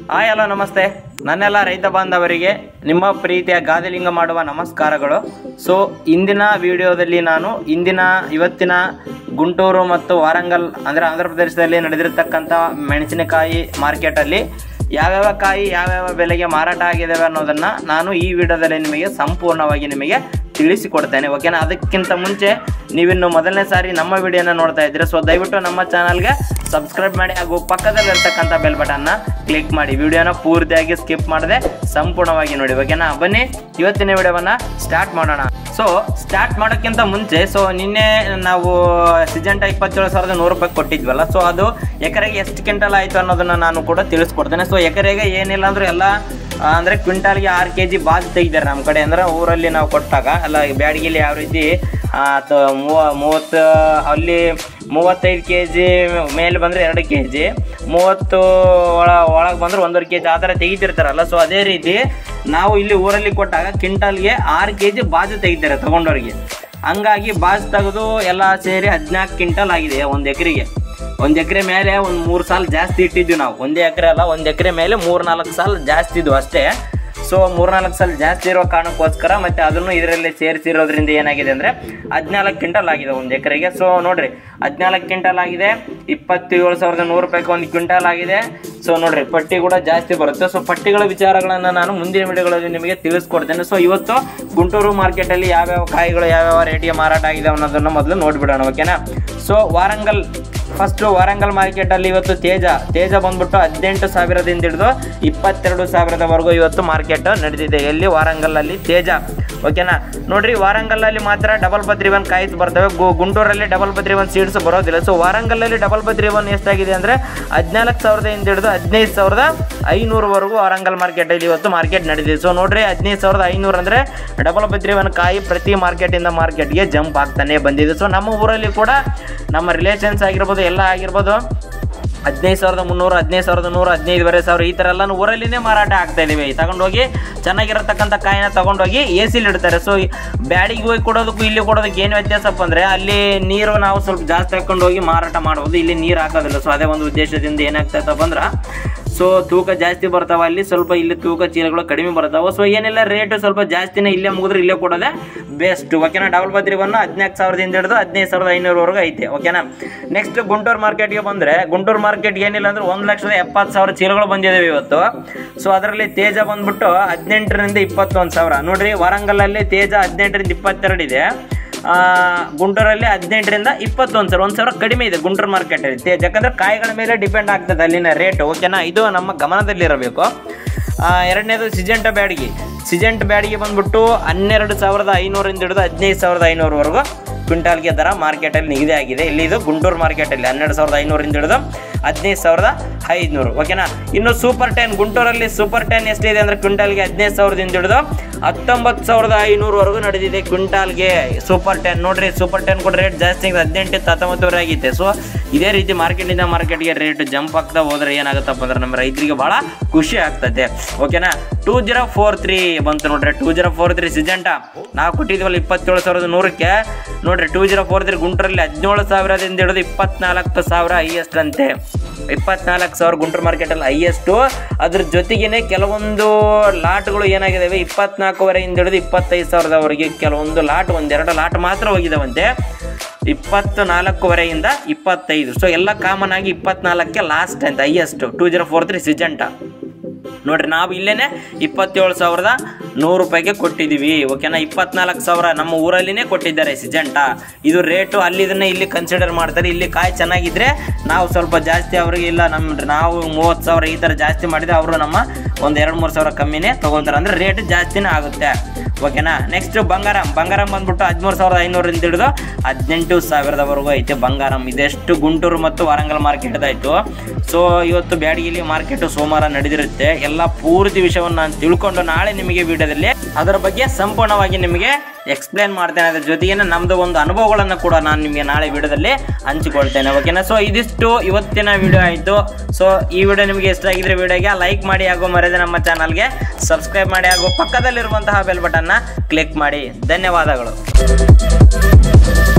hi hello ನಮಸ್ತೆ ನನ್ನೆಲ್ಲ ರೈತ ಬಾಂಧವರಿಗೆ ನಿಮ್ಮ ಪ್ರೀತಿಯ ಗಾದಿಲಿಂಗ ಮಾಡುವ ನಮಸ್ಕಾರಗಳು ಸೊ ಇಂದಿನ ವಿಡಿಯೋದಲ್ಲಿ ನಾನು ಇಂದಿನ ಇವತ್ತಿನ ಗುಂಟೂರು ಮತ್ತು ವಾರಂಗಲ್ ಅಂದರೆ ಆಂಧ್ರ ಪ್ರದೇಶದಲ್ಲಿ ನಡೆದಿರತಕ್ಕಂಥ ಮೆಣಸಿನಕಾಯಿ ಮಾರ್ಕೆಟಲ್ಲಿ ಯಾವ್ಯಾವ ಕಾಯಿ ಯಾವ್ಯಾವ ಬೆಲೆಗೆ ಮಾರಾಟ ಆಗಿದ್ದಾವೆ ಅನ್ನೋದನ್ನು ನಾನು ಈ ವಿಡಿಯೋದಲ್ಲಿ ನಿಮಗೆ ಸಂಪೂರ್ಣವಾಗಿ ನಿಮಗೆ ತಿಳಿಸಿಕೊಡ್ತೇನೆ ಓಕೆನಾ ಅದಕ್ಕಿಂತ ಮುಂಚೆ ನೀವಿನ್ನು ಮೊದಲನೇ ಸಾರಿ ನಮ್ಮ ವಿಡಿಯೋನ ನೋಡ್ತಾ ಇದ್ದೀರಾ ಸೊ ದಯವಿಟ್ಟು ನಮ್ಮ ಚಾನಲ್ಗೆ ಸಬ್ಸ್ಕ್ರೈಬ್ ಮಾಡಿ ಹಾಗೂ ಪಕ್ಕದಲ್ಲಿರ್ತಕ್ಕಂಥ ಬೆಲ್ ಬಟನ್ನ ಕ್ಲಿಕ್ ಮಾಡಿ ವಿಡಿಯೋನ ಪೂರ್ತಿಯಾಗಿ ಸ್ಕಿಪ್ ಮಾಡದೆ ಸಂಪೂರ್ಣವಾಗಿ ನೋಡಿ ಓಕೆನಾ ಬನ್ನಿ ಇವತ್ತಿನ ವಿಡಿಯೋವನ್ನ ಸ್ಟಾರ್ಟ್ ಮಾಡೋಣ ಸೊ ಸ್ಟಾರ್ಟ್ ಮಾಡೋಕ್ಕಿಂತ ಮುಂಚೆ ಸೊ ನಿನ್ನೆ ನಾವು ಸಿಜೆಂಟ ಇಪ್ಪತ್ತೇಳು ಸಾವಿರದ ನೂರು ರೂಪಾಯಿ ಕೊಟ್ಟಿದ್ವಲ್ಲ ಸೊ ಅದು ಎಕರೆಗೆ ಎಷ್ಟು ಕ್ವಿಂಟಲ್ ಆಯಿತು ಅನ್ನೋದನ್ನ ನಾನು ಕೂಡ ತಿಳಿಸ್ಕೊಡ್ತೇನೆ ಸೊ ಎಕರೆಗೆ ಏನಿಲ್ಲ ಅಂದ್ರೂ ಎಲ್ಲ ಆ, ಅಂದ್ರೆ ಕ್ವಿಂಟಾಲ್ಗೆ ಆರು ಕೆ ಜಿ ಬಾಜ್ ತೆಗಿದ್ದಾರೆ ನಮ್ಮ ಕಡೆ ಅಂದ್ರೆ ಊರಲ್ಲಿ ನಾವು ಕೊಟ್ಟಾಗ ಅಲ್ಲ ಬ್ಯಾಡಗಿಲಿ ಯಾವ ರೀತಿ ಆ, ತ- ಮೂವ- ಮೂವತ್ತು ಅಲ್ಲಿ ಮೂವತ್ತೈದು ಕೆ ಜಿ ಮೇಲೆ ಬಂದರೆ ಎರಡು ಕೆ ಜಿ ಮೂವತ್ತು ಒಳ ಒಳಗೆ ಬಂದ್ರೆ ಒಂದೂವರೆ ಕೆ ಜಿ ಆ ಥರ ತೆಗಿತಿರ್ತಾರಲ್ಲ ಸೊ ಅದೇ ರೀತಿ ನಾವು ಇಲ್ಲಿ ಊರಲ್ಲಿ ಕೊಟ್ಟಾಗ ಕ್ವಿಂಟಾಲ್ಗೆ ಆರು ಕೆ ಜಿ ಬಾಜು ತೆಗಿತಾರೆ ತಗೊಂಡವ್ರಿಗೆ ಹಂಗಾಗಿ ಬಾಜ್ ತೆಗೆದು ಎಲ್ಲ ಸೇರಿ ಹದಿನಾಲ್ಕು ಕ್ವಿಂಟಲ್ ಆಗಿದೆ ಒಂದು ಎಕರೆಗೆ ಒಂದು ಎಕರೆ ಮೇಲೆ ಒಂದು ಮೂರು ಸಾಲ ಜಾಸ್ತಿ ಇಟ್ಟಿದ್ವಿ ನಾವು ಒಂದೇ ಎಕರೆ ಅಲ್ಲ ಒಂದು ಎಕರೆ ಮೇಲೆ ಮೂರು ನಾಲ್ಕು ಸಾಲ ಜಾಸ್ತಿ ಇದ್ವು ಅಷ್ಟೇ ಸೊ ಮೂರ್ನಾಲ್ಕು ಸಾಲ ಜಾಸ್ತಿ ಇರೋ ಕಾರಣಕ್ಕೋಸ್ಕರ ಮತ್ತೆ ಅದನ್ನು ಇದರಲ್ಲಿ ಸೇರಿಸಿರೋದ್ರಿಂದ ಏನಾಗಿದೆ ಅಂದರೆ ಹದಿನಾಲ್ಕು ಕ್ವಿಂಟಲ್ ಆಗಿದೆ ಒಂದು ಎಕರೆಗೆ ಸೊ ನೋಡ್ರಿ ಹದಿನಾಲ್ಕು ಕ್ವಿಂಟಲ್ ಆಗಿದೆ ಇಪ್ಪತ್ತೇಳು ಸಾವಿರದ ನೂರು ರೂಪಾಯಿಗೆ ಒಂದು ಕ್ವಿಂಟಲ್ ಆಗಿದೆ ಸೊ ನೋಡ್ರಿ ಪಟ್ಟಿ ಕೂಡ ಜಾಸ್ತಿ ಬರುತ್ತೆ ಸೊ ಪಟ್ಟಿಗಳ ವಿಚಾರಗಳನ್ನು ನಾನು ಮುಂದಿನ ವಿಡಿಯೋಗಳಲ್ಲಿ ನಿಮಗೆ ತಿಳಿಸ್ಕೊಡ್ತೇನೆ ಸೊ ಇವತ್ತು ಗುಂಟೂರು ಮಾರ್ಕೆಟಲ್ಲಿ ಯಾವ್ಯಾವ ಕಾಯಿಗಳು ಯಾವ್ಯಾವ ರೇಟಿಗೆ ಮಾರಾಟ ಆಗಿದೆ ಅನ್ನೋದನ್ನು ಮೊದಲು ನೋಡ್ಬಿಡೋಣ ಓಕೆನಾ ಸೊ ವಾರಂಗಲ್ ಫಸ್ಟು ವಾರಂಗಲ್ ಮಾರ್ಕೆಟಲ್ಲಿ ಇವತ್ತು ತೇಜ ತೇಜ ಬಂದ್ಬಿಟ್ಟು ಹದಿನೆಂಟು ಸಾವಿರದಿಂದ ಹಿಡಿದು ಇಪ್ಪತ್ತೆರಡು ಸಾವಿರದವರೆಗೂ ಇವತ್ತು ಮಾರ್ಕೆಟ್ ನಡೆದಿದೆ ಎಲ್ಲಿ ವಾರಂಗಲ್ಲಲ್ಲಿ ತೇಜ ಓಕೆನಾ ನೋಡ್ರಿ ವಾರಂಗಲ್ಲಲ್ಲಿ ಮಾತ್ರ ಡಬಲ್ ಬದ್ರಿ ಒನ್ ಕಾಯಿಸ್ ಬರ್ತವೆ ಗು- ಗುಂಟೂರಲ್ಲಿ ಡಬಲ್ ಬದ್ರಿ ಒನ್ ಸೀಡ್ಸ್ ಬರೋದಿಲ್ಲ ಸೊ ವಾರಂಗಲ್ಲಲ್ಲಿ ಡಬಲ್ ಬದ್ರಿ ಒನ್ ಎಷ್ಟಾಗಿದೆ ಅಂದರೆ ಹದಿನಾಲ್ಕು ಸಾವಿರದಿಂದ ಹಿಡಿದು ಹದಿನೈದು ಸಾವಿರದ ಐನೂರವರೆಗೂ ವಾರಂಗಲ್ ಮಾರ್ಕೆಟಲ್ಲಿ ಇವತ್ತು ಮಾರ್ಕೆಟ್ ನಡೆದಿದೆ ಸೊ ನೋಡ್ರಿ ಹದಿನೈದು ಸಾವಿರದ ಐನೂರು ಅಂದರೆ ಡಬಲ್ ಬದ್ರಿ ಒನ್ ಕಾಯಿ ಪ್ರತಿ ಮಾರ್ಕೆಟಿಂದ ಮಾರ್ಕೆಟ್ಗೆ ಜಂಪ್ ಆಗ್ತಾನೆ ಬಂದಿದೆ ಸೊ ನಮ್ಮ ಊರಲ್ಲಿ ಕೂಡ ನಮ್ಮ ರಿಲೇಷನ್ಸ್ ಆಗಿರ್ಬೋದು ಎಲ್ಲ ಆಗಿರ್ಬೋದು ಹದಿನೈದು ಸಾವಿರದ ಮುನ್ನೂರು ಹದಿನೈದು ಸಾವಿರದ ನೂರು ಹದಿನೈದುವರೆ ಸಾವಿರ ಈ ಥರ ಎಲ್ಲ ಊರಲ್ಲಿನೇ ಮಾರಾಟ ಆಗ್ತಾ ಇದೀವಿ ತಗೊಂಡೋಗಿ ಚೆನ್ನಾಗಿರತಕ್ಕಂಥ ಕಾಯಿನ ತಗೊಂಡೋಗಿ ಎ ಸಿಲಿ ಇಡ್ತಾರೆ ಸೊ ಬ್ಯಾಡಿಗೆ ಹೋಗಿ ಕೊಡೋದಕ್ಕೂ ಇಲ್ಲಿ ಕೊಡೋದಕ್ಕೆ ಏನು ವ್ಯತ್ಯಾಸಪ್ಪ ಅಂದರೆ ಅಲ್ಲಿ ನೀರು ನಾವು ಸ್ವಲ್ಪ ಜಾಸ್ತಿ ಹಾಕೊಂಡು ಹೋಗಿ ಮಾರಾಟ ಮಾಡ್ಬೋದು ಇಲ್ಲಿ ನೀರು ಹಾಕೋದಿಲ್ಲ ಸೊ ಅದೇ ಒಂದು ಉದ್ದೇಶದಿಂದ ಏನಾಗ್ತೈತಪ್ಪ ಅಂದ್ರೆ ಸೊ ತೂಕ ಜಾಸ್ತಿ ಬರ್ತಾವ ಅಲ್ಲಿ ಸ್ವಲ್ಪ ಇಲ್ಲಿ ತೂಕ ಚೀಲಗಳು ಕಡಿಮೆ ಬರ್ತಾವೆ ಸೊ ಏನಿಲ್ಲ ರೇಟ್ ಸ್ವಲ್ಪ ಜಾಸ್ತಿನೇ ಇಲ್ಲೇ ಮುಗಿದ್ರೆ ಇಲ್ಲೇ ಕೊಡೋದೇ ಬೆಸ್ಟ್ ಓಕೆನಾ ಡಬಲ್ ಬದ್ರಿ ಬನ್ನು ಹದಿನಾಲ್ಕು ಸಾವಿರದಿಂದ ಹಿಡಿದು ಹದಿನೈದು ಸಾವಿರದ ಐನೂರವರೆಗೂ ಐತೆ ಓಕೆನಾ ನೆಕ್ಸ್ಟ್ ಗುಂಟೂರು ಮಾರ್ಕೆಟ್ಗೆ ಬಂದರೆ ಗುಂಟೂರು ಮಾರ್ಕೆಟ್ಗೆ ಏನಿಲ್ಲ ಅಂದ್ರೆ ಒಂದು ಲಕ್ಷದ ಎಪ್ಪತ್ತು ಸಾವಿರ ಚೀಲಗಳು ಬಂದಿದ್ದಾವೆ ಇವತ್ತು ಸೊ ಅದರಲ್ಲಿ ತೇಜ ಬಂದ್ಬಿಟ್ಟು ಹದಿನೆಂಟರಿಂದ ಇಪ್ಪತ್ತೊಂದು ಸಾವಿರ ನೋಡ್ರಿ ವಾರಂಗಲಲ್ಲಿ ತೇಜ ಹದಿನೆಂಟರಿಂದ ಇಪ್ಪತ್ತೆರಡು ಇದೆ ಆ, ಗುಂಟೂರಲ್ಲಿ ಹದಿನೆಂಟರಿಂದ ಇಪ್ಪತ್ತೊಂದು ಸಾವಿರ ಒಂದು ಸಾವಿರ ಕಡಿಮೆ ಇದೆ ಗುಂಟೂರು ಮಾರ್ಕೆಟಲ್ಲಿ ತೇಜ್ ಯಾಕಂದ್ರೆ ಕಾಯಿಗಳ ಮೇಲೆ ಡಿಪೆಂಡ್ ಆಗ್ತದೆ ಅಲ್ಲಿನ ರೇಟ್ ಓಕೆನಾ ಇದು ನಮ್ಮ ಗಮನದಲ್ಲಿರಬೇಕು ಆ, ಎರಡನೇದು ಸಿಜೆಂಟ ಬ್ಯಾಡಿಗೆ ಸಿಜೆಂಟ್ ಬ್ಯಾಡಿಗೆ ಬಂದ್ಬಿಟ್ಟು ಹನ್ನೆರಡು ಸಾವಿರದ ಐನೂರಿಂದ ಹಿಡಿದು ಹದಿನೈದು ಸಾವಿರದ ಐನೂರವರೆಗೂ ಕ್ವಿಂಟಾಲ್ಗೆ ದರ ಮಾರ್ಕೆಟಲ್ಲಿ ನಿಗದಿ ಆಗಿದೆ ಇಲ್ಲಿ ಇದು ಗುಂಟೂರು ಮಾರ್ಕೆಟಲ್ಲಿ ಹನ್ನೆರಡು ಸಾವಿರದ ಐನೂರಿಂದ ಹಿಡಿದು ಹದಿನೈದು ಸಾವಿರದ ಐದುನೂರು ಓಕೆನಾ ಇನ್ನು ಸೂಪರ್ ಟೆನ್ ಗುಂಟೂರಲ್ಲಿ ಸೂಪರ್ ಟೆನ್ ಎಷ್ಟಿದೆ ಅಂದರೆ ಕ್ವಿಂಟಾಲ್ಗೆ ಹದಿನೈದು ಸಾವಿರದಿಂದ ಹಿಡಿದು ಹತ್ತೊಂಬತ್ತು ಸಾವಿರದ ಐನೂರವರೆಗೂ ನಡೆದಿದೆ ಕ್ವಿಂಟಾಲ್ಗೆ ಸೂಪರ್ ಟೆನ್ ನೋಡ್ರಿ ಸೂಪರ್ ಟೆನ್ ಕೂಡ ರೇಟ್ ಜಾಸ್ತಿ ಆಗಿದೆ ಹದಿನೆಂಟು ಹತ್ತೊಂಬತ್ತುವರೆ ಆಗಿತ್ತೆ ಸೊ ಇದೇ ರೀತಿ ಮಾರ್ಕೆಟಿಂದ ಮಾರ್ಕೆಟ್ಗೆ ರೇಟ್ ಜಂಪ್ ಆಗ್ತಾ ಹೋದ್ರೆ ಏನಾಗುತ್ತಪ್ಪ ಅಂದ್ರೆ ನಮ್ಮ ರೈತರಿಗೆ ಭಾಳ ಖುಷಿ ಆಗ್ತದೆ ಓಕೆನಾ ಟೂ ಜೀರೋ ಫೋರ್ ತ್ರೀ ಬಂತು ನೋಡ್ರಿ two zero four three Syngenta ನಾವು ಕೊಟ್ಟಿದ್ವಲ್ಲ ಇಪ್ಪತ್ತೇಳು ಸಾವಿರದ ನೂರಕ್ಕೆ ನೋಡ್ರಿ ಟೂ ಜೀರೋ ಫೋರ್ ತ್ರೀ ಗುಂಟೂರಲ್ಲಿ ಹದಿನೇಳು ಸಾವಿರದಿಂದ ಹಿಡಿದು ಇಪ್ಪತ್ನಾಲ್ಕು ಸಾವಿರ ಹೈಯೆಸ್ಟ್ ಅಂತೆ ಇಪ್ಪತ್ನಾಲ್ಕು ಸಾವಿರ ಗುಂಟೂರು ಮಾರ್ಕೆಟಲ್ಲಿ ಹೈಯೆಸ್ಟು ಅದ್ರ ಜೊತೆಗೇನೆ ಕೆಲವೊಂದು ಲಾಟ್ಗಳು ಏನಾಗಿದ್ದಾವೆ ಇಪ್ಪತ್ನಾಲ್ಕುವರೆಯಿಂದ ಹಿಡಿದು ಇಪ್ಪತ್ತೈದು ಸಾವಿರದವರೆಗೆ ಕೆಲವೊಂದು ಲಾಟ್ ಒಂದೆರಡು ಲಾಟ್ ಮಾತ್ರ ಹೋಗಿದಾವಂತೆ ಇಪ್ಪತ್ತು ನಾಲ್ಕುವರೆಯಿಂದ ಇಪ್ಪತ್ತೈದು ಸೊ ಎಲ್ಲ ಕಾಮನ್ ಆಗಿ ಇಪ್ಪತ್ನಾಲ್ಕಕ್ಕೆ ಲಾಸ್ಟ್ ಅಂತ highest two zero four three Syngenta ನೋಡ್ರಿ ನಾವು ಇಲ್ಲೇನೆ ಇಪ್ಪತ್ತೇಳು ಸಾವಿರದ ನೂರು ರೂಪಾಯಿಗೆ ಕೊಟ್ಟಿದ್ದೀವಿ ಓಕೆನಾ ಇಪ್ಪತ್ನಾಲ್ಕು ಸಾವಿರ ನಮ್ಮ ಊರಲ್ಲಿನೇ ಕೊಟ್ಟಿದ್ದಾರೆ ಸಿಜೆಂಟ ಇದು ರೇಟು ಅಲ್ಲಿ ಇದನ್ನ ಇಲ್ಲಿ ಕನ್ಸಿಡರ್ ಮಾಡ್ತಾರೆ ಇಲ್ಲಿ ಕಾಯಿ ಚೆನ್ನಾಗಿದ್ರೆ ನಾವು ಸ್ವಲ್ಪ ಜಾಸ್ತಿ ಅವ್ರಿಗೆ ಇಲ್ಲ ನಮ್ಮ ನಾವು ಮೂವತ್ತು ಸಾವಿರ ಈ ಥರ ಜಾಸ್ತಿ ಮಾಡಿದ್ರೆ ಅವರು ನಮ್ಮ ಒಂದು ಎರಡು ಮೂರು ಸಾವಿರ ಕಮ್ಮಿನೇ ತೊಗೊತಾರೆ ಅಂದರೆ ರೇಟ್ ಜಾಸ್ತಿನೇ ಆಗುತ್ತೆ ಓಕೆನಾ ನೆಕ್ಸ್ಟ್ ಬಂಗಾರಂ ಬಂಗಾರಂ ಬಂದ್ಬಿಟ್ಟು ಹದಿಮೂರು ಸಾವಿರದ ಐನೂರಿಂದ ಹಿಡಿದು ಹದಿನೆಂಟು ಸಾವಿರದವರೆಗೂ ಐತೆ ಬಂಗಾರಂ ಇದೆಷ್ಟು ಗುಂಟೂರು ಮತ್ತು ವಾರಂಗಲ್ ಮಾರ್ಕೆಟ್ದಾಯ್ತು ಸೊ ಇವತ್ತು ಬ್ಯಾಡಗಿಲಿ ಮಾರ್ಕೆಟ್ ಸೋಮವಾರ ನಡೆದಿರುತ್ತೆ ಎಲ್ಲ ಪೂರ್ತಿ ವಿಷಯವನ್ನು ನಾನು ತಿಳ್ಕೊಂಡು ನಾಳೆ ನಿಮಗೆ ವಿಡಿಯೋದಲ್ಲಿ ಅದರ ಬಗ್ಗೆ ಸಂಪೂರ್ಣವಾಗಿ ನಿಮಗೆ ಎಕ್ಸ್ಪ್ಲೇನ್ ಮಾಡ್ತೇನೆ ಅದ್ರ ಜೊತೆಗೆ ನಮ್ಮದು ಒಂದು ಅನುಭವಗಳನ್ನು ಕೂಡ ನಾನು ನಿಮಗೆ ನಾಳೆ ವಿಡಿಯೋದಲ್ಲಿ ಹಂಚಿಕೊಳ್ತೇನೆ ಓಕೆನಾ ಸೊ ಇದಿಷ್ಟು ಇವತ್ತಿನ ವಿಡಿಯೋ ಆಯಿತು ಸೊ ಈ ವಿಡಿಯೋ ನಿಮಗೆ ಇಷ್ಟ ಆಗಿದ್ರೆ ವಿಡಿಯೋಗೆ ಲೈಕ್ ಮಾಡಿ ಹಾಗೂ ಮರೆಯದೆ ನಮ್ಮ ಚಾನಲ್ಗೆ ಸಬ್ಸ್ಕ್ರೈಬ್ ಮಾಡಿ ಹಾಗೂ ಪಕ್ಕದಲ್ಲಿರುವಂತಹ ಬೆಲ್ ಬಟನ್ನ ಕ್ಲಿಕ್ ಮಾಡಿ ಧನ್ಯವಾದಗಳು